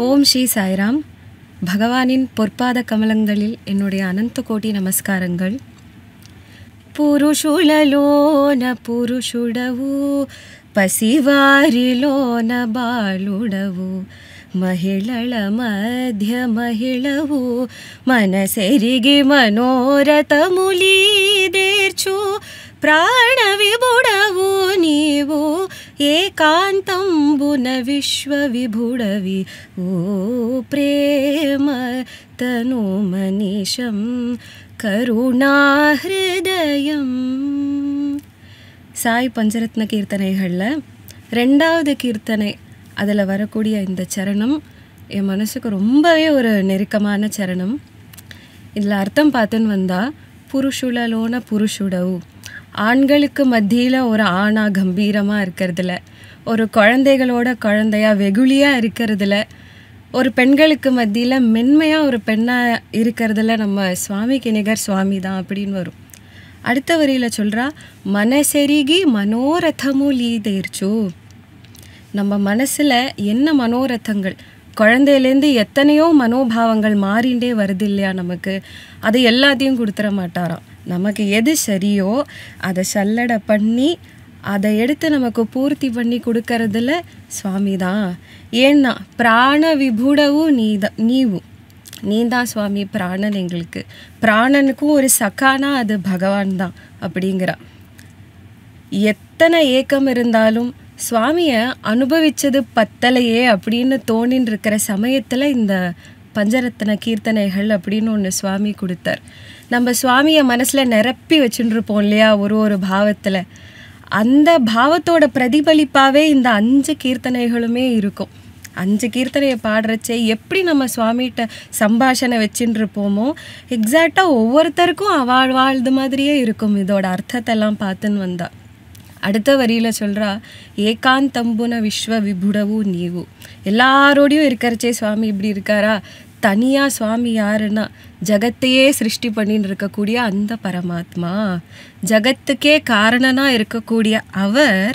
ஓம் ஸ்ரீ சாய்ராம் பகவானின் பொற்பாத கமலங்களில் என்னுடைய அனந்த கோடி நமஸ்காரங்கள் పురుషులలోన పురుషుడవు పసివారిలోన బాలుడవు మహిళల మధ్య మహిళవు మనసెరిగి మనోరథములీదేర్చు ప్రాణ విభుడవు నీవు ఏకాంతంబున విశ్వ విభుడవి ఓ ప్రేమ తను మనీషం கருணாஹிருதயம் சாய் பஞ்சரத்ன கீர்த்தனைகளில் ரெண்டாவது கீர்த்தனை அதில் வரக்கூடிய இந்த சரணம் என் மனசுக்கு ரொம்பவே ஒரு நெருக்கமான சரணம் இதில் அர்த்தம் பார்த்துன்னு வந்தால் புருஷுலலோன புருஷுடவு ஆண்களுக்கு மத்தியில் ஒரு ஆணா கம்பீரமாக இருக்கிறதுல ஒரு குழந்தைகளோட குழந்தையா வெகுளியாக இருக்கிறதுல ஒரு பெண்களுக்கு மத்தியில் மென்மையாக ஒரு பெண்ணாக இருக்கிறதுல நம்ம சுவாமிக்கு நிகர் சுவாமி தான் அப்படின்னு வரும் அடுத்த வரியில் சொல்கிறா மனசெருகி மனோரதமும் லீதேர்ச்சு நம்ம மனசில் என்ன மனோரதங்கள் குழந்தையிலேருந்து எத்தனையோ மனோபாவங்கள் மாறிண்டே வருது இல்லையா நமக்கு அது எல்லாத்தையும் கொடுத்துட மாட்டாராம் நமக்கு எது சரியோ அதை சல்லடை பண்ணி அதை எடுத்து நமக்கு பூர்த்தி பண்ணி கொடுக்கறதுல சுவாமி தான் ஏன்னா பிராண விபுடவும் நீ தான் நீவும் நீ தான் சுவாமி பிராணன் எங்களுக்கு பிராணனுக்கும் ஒரு சக்கானா அது பகவான் தான் அப்படிங்கிறா எத்தனை ஏக்கம் இருந்தாலும் சுவாமியை அனுபவிச்சது பத்தலையே அப்படின்னு தோணின்னு இருக்கிற சமயத்தில் இந்த பஞ்சரத்ன கீர்த்தனைகள் அப்படின்னு ஒன்று சுவாமி கொடுத்தார் நம்ம சுவாமியை மனசில் நிரப்பி வச்சுட்டு இருப்போம் இல்லையா ஒரு ஒரு பாவத்தில் அந்த பாவத்தோட பிரதிபலிப்பாகவே இந்த அஞ்சு கீர்த்தனைகளுமே இருக்கும் அஞ்சு கீர்த்தனையை பாடுறச்சே எப்படி நம்ம சுவாமிகிட்ட சம்பாஷணை வச்சுட்டு இருப்போமோ எக்ஸாக்டாக ஒவ்வொருத்தருக்கும் அவாழ் வாழ்து மாதிரியே இருக்கும் இதோட அர்த்தத்தெல்லாம் பார்த்துன்னு வந்தா அடுத்த வரியில் சொல்கிறா ஏகாந்தம்புன விஸ்வ விபுடவு நீவு எல்லாரோடையும் இருக்கிறச்சே சுவாமி இப்படி இருக்காரா தனியாக சுவாமி யாருன்னா ஜகத்தையே சிருஷ்டி பண்ணின்னு இருக்கக்கூடிய அந்த பரமாத்மா ஜகத்துக்கே காரணனாக இருக்கக்கூடிய அவர்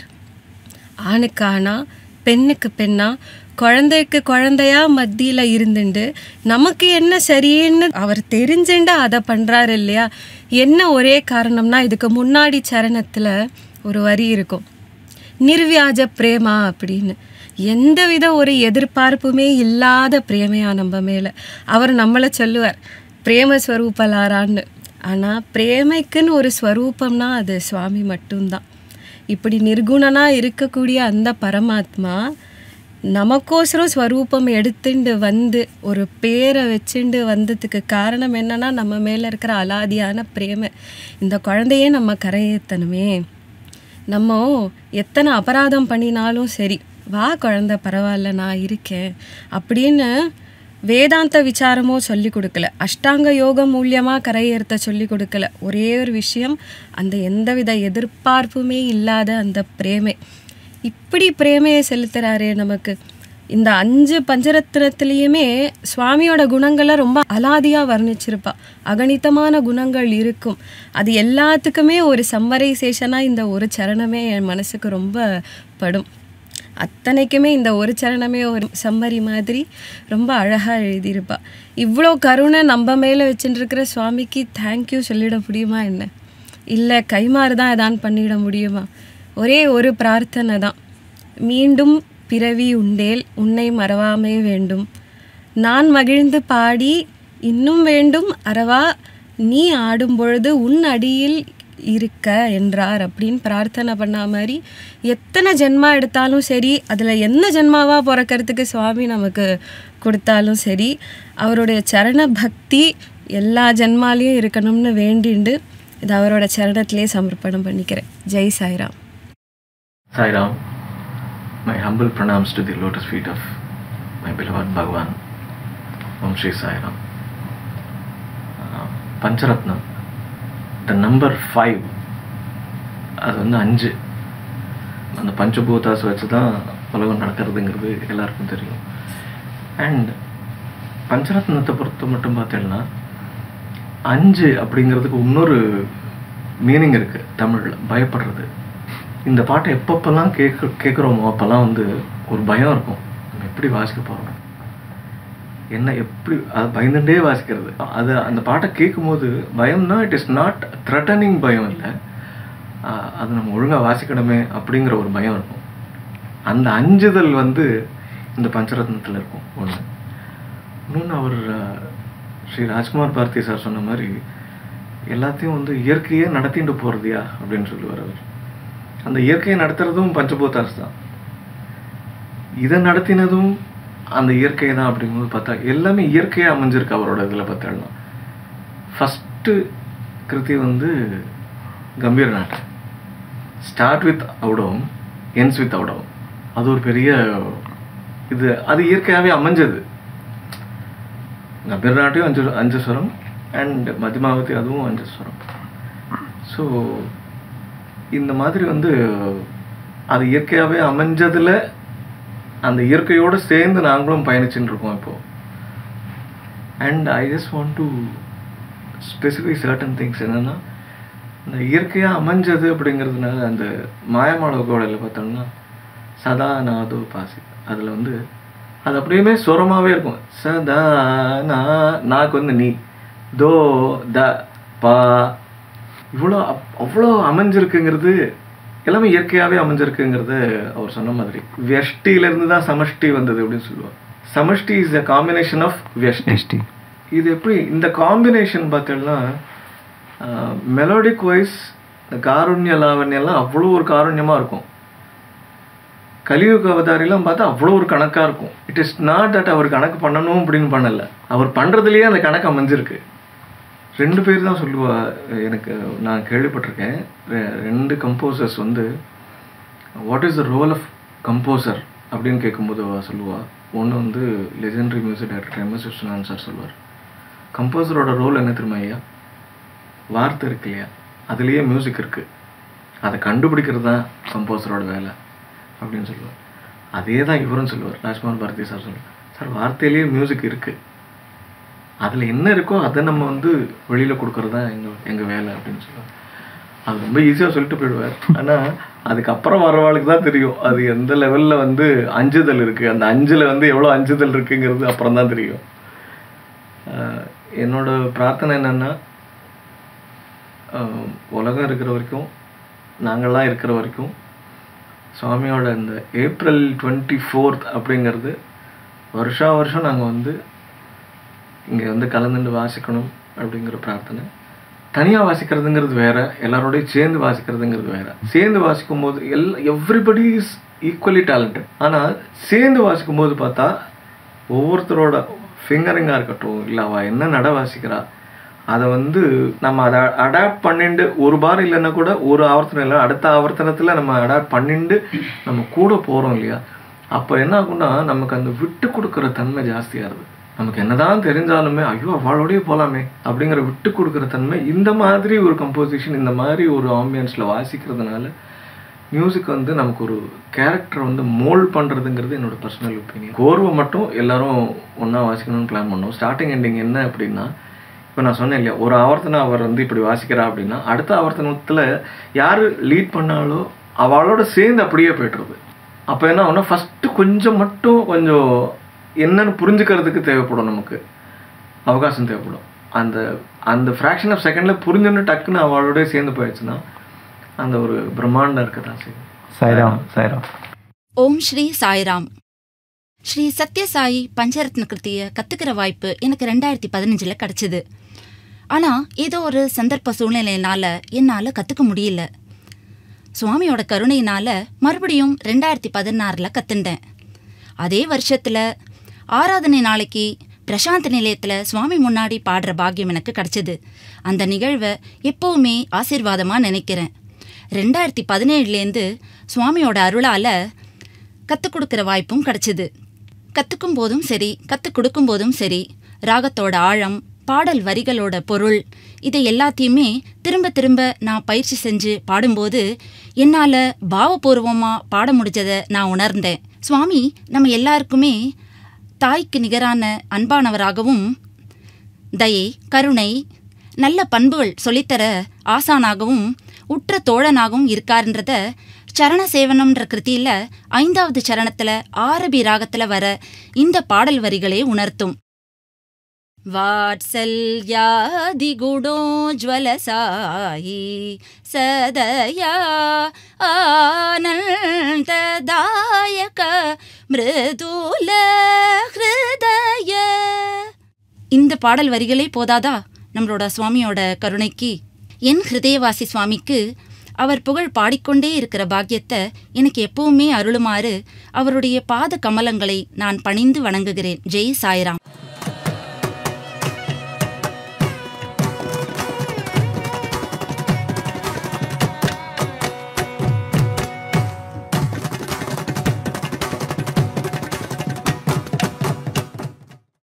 ஆணுக்கானா பெண்ணுக்கு பெண்ணா குழந்தைக்கு குழந்தையா மத்தியில் இருந்துண்டு நமக்கு என்ன சரின்னு அவர் தெரிஞ்சுண்டு அதை பண்ணுறாரு இல்லையா என்ன ஒரே காரணம்னா இதுக்கு முன்னாடி சரணத்தில் ஒரு வரி இருக்கும் நிர்வியாஜ பிரேமா அப்படின்னு எந்தவித ஒரு எதிர்பார்ப்புமே இல்லாத பிரேமையா நம்ம மேலே அவர் நம்மளை சொல்லுவார் பிரேம ஸ்வரூபலாரான்னு ஆனால் பிரேமைக்குன்னு ஒரு ஸ்வரூபம்னா அது சுவாமி மட்டும்தான் இப்படி நிர்குணனாக இருக்கக்கூடிய அந்த பரமாத்மா நமக்கோசரம் ஸ்வரூபம் எடுத்துண்டு வந்து ஒரு பேரை வச்சுண்டு வந்ததுக்கு காரணம் என்னன்னா நம்ம மேலே இருக்கிற அலாதியான பிரேமை இந்த குழந்தையே நம்ம கரையேற்றணுமே நம்ம எத்தனை அபராதம் பண்ணினாலும் சரி வா குழந்தை பரவாயில்ல நான் இருக்கேன் அப்படின்னு வேதாந்த விசாரமோ சொல்லி கொடுக்கல அஷ்டாங்க யோகம் மூலியமாக கரையேறத்த சொல்லி கொடுக்கல ஒரே ஒரு விஷயம் அந்த எந்தவித எதிர்பார்ப்புமே இல்லாத அந்த பிரேமை இப்படி பிரேமையை செலுத்துகிறாரே நமக்கு இந்த அஞ்சு பஞ்சரத்னத்துலேயுமே சுவாமியோட குணங்களை ரொம்ப அலாதியாக வர்ணிச்சிருப்பா அகணிதமான குணங்கள் இருக்கும் அது எல்லாத்துக்குமே ஒரு சம்மரைசேஷனாக இந்த ஒரு சரணமே என் மனசுக்கு ரொம்ப படும் அத்தனைக்குமே இந்த ஒரு சரணமே ஒரு சம்மரி மாதிரி ரொம்ப அழகாக எழுதியிருப்பா இவ்வளோ கருணை நம்ம மேலே வச்சுட்டுருக்கிற சுவாமிக்கு தேங்க்யூ சொல்லிட முடியுமா என்ன இல்லை கைமாறு தான் எதான் பண்ணிட முடியுமா ஒரே ஒரு பிரார்த்தனை தான் மீண்டும் பிறவி உண்டேல் உன்னை மறவாமே வேண்டும் நான் மகிழ்ந்து பாடி இன்னும் வேண்டும் அறவா நீ ஆடும் பொழுது உன் அடியில் இருக்க என்றார் அப்படின்னு பிரார்த்தனை பண்ண மாதிரி எத்தனை ஜென்மா எடுத்தாலும் சரி அதில் என்ன ஜென்மாவாக பிறக்கிறதுக்கு சுவாமி நமக்கு கொடுத்தாலும் சரி அவருடைய சரண பக்தி எல்லா ஜென்மாலையும் இருக்கணும்னு வேண்டிண்டு இது அவரோட சரணத்திலே சமர்ப்பணம் பண்ணிக்கிறேன் Jai Sairam Sairam, my humble pranams to the lotus feet of my beloved Bhagavan, Om Sri Sairam. Uh, Pancharatnam the number five அது வந்து அஞ்சு அந்த பஞ்சபூதாஸ் வச்சு தான் உலகம் நடக்கிறதுங்கிறது எல்லாருக்கும் தெரியும் அண்ட் பஞ்சரத்னத்தை பொறுத்த மட்டும் பார்த்தீங்கன்னா அஞ்சு அப்படிங்கிறதுக்கு இன்னொரு மீனிங் இருக்குது தமிழில் பயப்படுறது இந்த பாட்டை எப்பப்பெல்லாம் கேட்க கேட்குறோமோ அப்போல்லாம் வந்து ஒரு பயம் இருக்கும் நம்ம எப்படி வாசிக்க போகிறோம் என்ன எப்படி அது பயந்துட்டே வாசிக்கிறது அது அந்த பாட்டை கேட்கும்போது பயம்னா இட் இஸ் நாட் த்ரெட்டனிங் பயம் இல்லை ஆஹ் அது நம்ம ஒழுங்காக வாசிக்கணுமே அப்படிங்கிற ஒரு பயம் இருக்கும் அந்த அஞ்சுதல் வந்து இந்த பஞ்சரத்னத்தில் இருக்கும் ஒன்று இன்னொன்று அவர் ஆஹ், ஸ்ரீ ராஜ்குமார் பாரதி சார் சொன்ன மாதிரி எல்லாத்தையும் வந்து இயற்கையே நடத்திட்டு போகிறதியா அப்படின்னு சொல்லுவார் அவர் அந்த இயற்கையை நடத்துறதும் பஞ்சபூதாஸ் தான் இதை நடத்தினதும் அந்த இயற்கை தான் அப்படிங்கும்போது பார்த்தா எல்லாமே இயற்கையாக அமைஞ்சிருக்கு அவரோட இதில் பார்த்தாலும் ஃபஸ்ட்டு கிருதி வந்து கம்பீர நாட்டு ஸ்டார்ட் வித் அவுடவம் என்ஸ் வித் அவுடவம் அது ஒரு பெரிய இது அது இயற்கையாகவே அமைஞ்சது கம்பீர நாட்டையும் அஞ்சு அஞ்சு ஸ்வரம் அண்ட் மதிமாவதி அதுவும் அஞ்சு ஸ்வரம் ஸோ இந்த மாதிரி வந்து அது இயற்கையாகவே அமைஞ்சதுல அந்த இயற்கையோடு சேர்ந்து நாங்களும் பயணிச்சுட்டு இருக்கோம் இப்போ and I just want to specify certain things என்னென்னா இந்த இயற்கையாக அமைஞ்சது அப்படிங்கிறதுனால அந்த மாயமாளவ கோடையில் பார்த்தோம்னா சதா நாதோ பாசி அதில் வந்து அது அப்படியுமே சுரமாகவே இருக்கும் சதா நா நாக்கு வந்து நீ தோ த பா இவ்வளோ அப்- அவ்வளோ அமைஞ்சிருக்குங்கிறது எல்லாமே இயற்கையாகவே அமைஞ்சிருக்குங்கிறது அவர் சொன்ன மாதிரி வெஷ்டியிலேருந்து தான் சமஷ்டி வந்தது அப்படின்னு சொல்லுவார் சமஷ்டி இஸ் a காம்பினேஷன் ஆஃப் வெஷ்டி எஸ்டி இது எப்படி இந்த காம்பினேஷன் பார்த்தீங்கன்னா மெலோடிக் வைஸ் இந்த காருண்ய லாவண்யெல்லாம் அவ்வளோ ஒரு காருண்யமாக இருக்கும் கலியுக அவதாரிலாம் பார்த்தா அவ்வளோ ஒரு கணக்காக இருக்கும் இட் இஸ் நாட் தட் அவர் கணக்கு பண்ணணும் அப்படின்னு பண்ணல அவர் பண்ணுறதுலேயே அந்த கணக்கு அமைஞ்சிருக்கு ரெண்டு பேர் தான் சொல்லுவா எனக்கு நான் கேள்விப்பட்டிருக்கேன் ரெ- ரெண்டு கம்போசர்ஸ் வந்து what is the role of composer அப்படின்னு கேட்கும்போது அவ சொல்லுவா ஒன்று வந்து legendary music director M S Viswanathan sir சொல்லுவார் கம்போசரோட ரோல் என்ன தெரியுமா ஐயா வார்த்தை இருக்கு இல்லையா அதுலேயே மியூசிக் இருக்குது அதை கண்டுபிடிக்கிறது தான் கம்போசரோட வேலை அப்படின்னு சொல்லுவார் அதே தான் இவரும் சொல்லுவார் ராஜ்குமார் பாரதி சார் சொல்லுவார் சார் வார்த்தையிலேயே மியூசிக் இருக்குது அதில் என்ன இருக்கோ அதை நம்ம வந்து வெளியில் கொடுக்கறது தான் எங்கள் எங்கள் வேலை அப்படின்னு சொல்லுவார் அது ரொம்ப ஈஸியாக சொல்லிட்டு போயிடுவார் ஆனால் அதுக்கப்புறம் வரவாளுக்கு தான் தெரியும் அது எந்த லெவலில் வந்து அஞ்சுதல் இருக்குது அந்த அஞ்சில் வந்து எவ்வளோ அஞ்சுதல் இருக்குங்கிறது அப்புறம் தான் தெரியும் ஆஹ் என்னோட பிரார்த்தனை என்னென்னா உலகம் இருக்கிற வரைக்கும் நாங்கள்லாம் இருக்கிற வரைக்கும் சுவாமியோட இந்த ஏப்ரல் டுவெண்ட்டி ஃபோர்த் அப்படிங்கிறது வருஷா வருஷம் நாங்கள் வந்து இங்கே வந்து கலந்துட்டு வாசிக்கணும் அப்படிங்கிற பிரார்த்தனை தனியாக வாசிக்கிறதுங்கிறது வேற எல்லாரோடையும் சேர்ந்து வாசிக்கிறதுங்கிறது வேற சேர்ந்து வாசிக்கும் போது எல் எவ்ரிபடி இஸ் ஈக்குவலி டேலண்டட் ஆனால் சேர்ந்து வாசிக்கும் போது பார்த்தா ஒவ்வொருத்தரோட ஃபிங்கரிங்காக இருக்கட்டும் இல்லை அவள் என்ன நட வாசிக்கிறா அதை வந்து நம்ம அதை அடாப்ட் பண்ணிட்டு ஒரு பார் இல்லைன்னா கூட ஒரு ஆவர்த்தனம் இல்லை அடுத்த ஆவர்த்தனத்தில் நம்ம அடாப்ட் பண்ணிட்டு நம்ம கூட போகிறோம் இல்லையா அப்போ என்ன ஆகும்னா நமக்கு அந்த விட்டு கொடுக்குற தன்மை ஜாஸ்தியாகுது நமக்கு என்னதான் தெரிஞ்சாலுமே ஐயோ அவளோடய போகலாமே அப்படிங்கிற விட்டு கொடுக்குற தன்மை இந்த மாதிரி ஒரு கம்போசிஷன் இந்த மாதிரி ஒரு ஆம்பியன்ஸில் வாசிக்கிறதுனால மியூசிக் வந்து நமக்கு ஒரு கேரக்டர் வந்து மோல்ட் பண்ணுறதுங்கிறது என்னோட பர்சனல் ஒப்பீனியன் கோர்வை மட்டும் எல்லாரும் ஒன்றா வாசிக்கணும்னு பிளான் பண்ணோம் ஸ்டார்டிங் எண்டிங் என்ன அப்படின்னா இப்போ நான் சொன்னேன் இல்லையா ஒரு ஆவர்த்தனம் அவர் வந்து இப்படி வாசிக்கிறா அப்படின்னா அடுத்த ஆவர்த்தனத்தில் யார் லீட் பண்ணாலோ அவளோட சேர்ந்து அப்படியே போய்ட்டுருது அப்போ என்ன ஆகும்னா ஃபஸ்ட்டு கொஞ்சம் மட்டும் கொஞ்சம் என்னன்னு புரிஞ்சுக்கிறதுக்கு தேவைப்படும் நமக்கு அவகாசம் தேவைப்படும் அந்த அந்த ஃப்ராக்ஷன் ஆஃப் செகண்டில் புரிஞ்சுன்னு டக்குன்னு அவளோட சேர்ந்து போயிடுச்சுன்னா அந்த ஒரு பிரம்மாண்டம் இருக்க தான் செய்யும் சாய்ராம் சாய்ராம் ஓம் ஸ்ரீ சாய்ராம் ஸ்ரீ சத்யசாயி பஞ்சரத்ன கிருத்திய கத்துக்கிற வாய்ப்பு எனக்கு ரெண்டாயிரத்தி பதினஞ்சில் கிடச்சிது ஆனால் ஏதோ ஒரு சந்தர்ப்ப சூழ்நிலையினால என்னால் கற்றுக்க முடியல சுவாமியோட கருணையினால மறுபடியும் ரெண்டாயிரத்தி பதினாறில் கற்றுண்டேன் அதே வருஷத்தில் ஆராதனை நாளைக்கு பிரசாந்த் நிலையத்தில் சுவாமி முன்னாடி பாடுற பாக்கியம் எனக்கு கிடச்சிது அந்த நிகழ்வை எப்போவுமே ஆசீர்வாதமாக நினைக்கிறேன் ரெண்டாயிரத்தி பதினேழுலேருந்து சுவாமியோட அருளால் கற்றுக் கொடுக்குற வாய்ப்பும் கிடச்சிது கற்றுக்கும் போதும் சரி கற்றுக் கொடுக்கும் போதும் சரி ராகத்தோட ஆழம் பாடல் வரிகளோட பொருள் இதை எல்லாத்தையுமே திரும்ப திரும்ப நான் பயிற்சி செஞ்சு பாடும்போது என்னால் பாவபூர்வமாக பாட முடிஞ்சதை நான் உணர்ந்தேன் சுவாமி நம்ம எல்லாருக்குமே தாய்க்கு நிகரான அன்பானவராகவும் தயை கருணை நல்ல பண்புகள் சொல்லித்தர ஆசானாகவும் உற்ற தோழனாகவும் இருக்காருன்றத சரண சேவனம்ன்ற கிருத்தியில ஐந்தாவது சரணத்துல ஆரபி ராகத்துல வர இந்த பாடல் வரிகளே உணர்த்தும் वात्सल्यादिगुणोज्ज्वल सायि सदया आनन्ददायक मृदुल ஹிருதய இந்த பாடல் வரிகளே போதாதா நம்மளோட சுவாமியோட கருணைக்கு என் ஹிருதயவாசி சுவாமிக்கு அவர் புகழ் பாடிக்கொண்டே இருக்கிற பாக்கியத்தை எனக்கு எப்பவுமே அருளுமாறு அவருடைய பாத கமலங்களை நான் பணிந்து வணங்குகிறேன் ஜெய் சாய்ராம்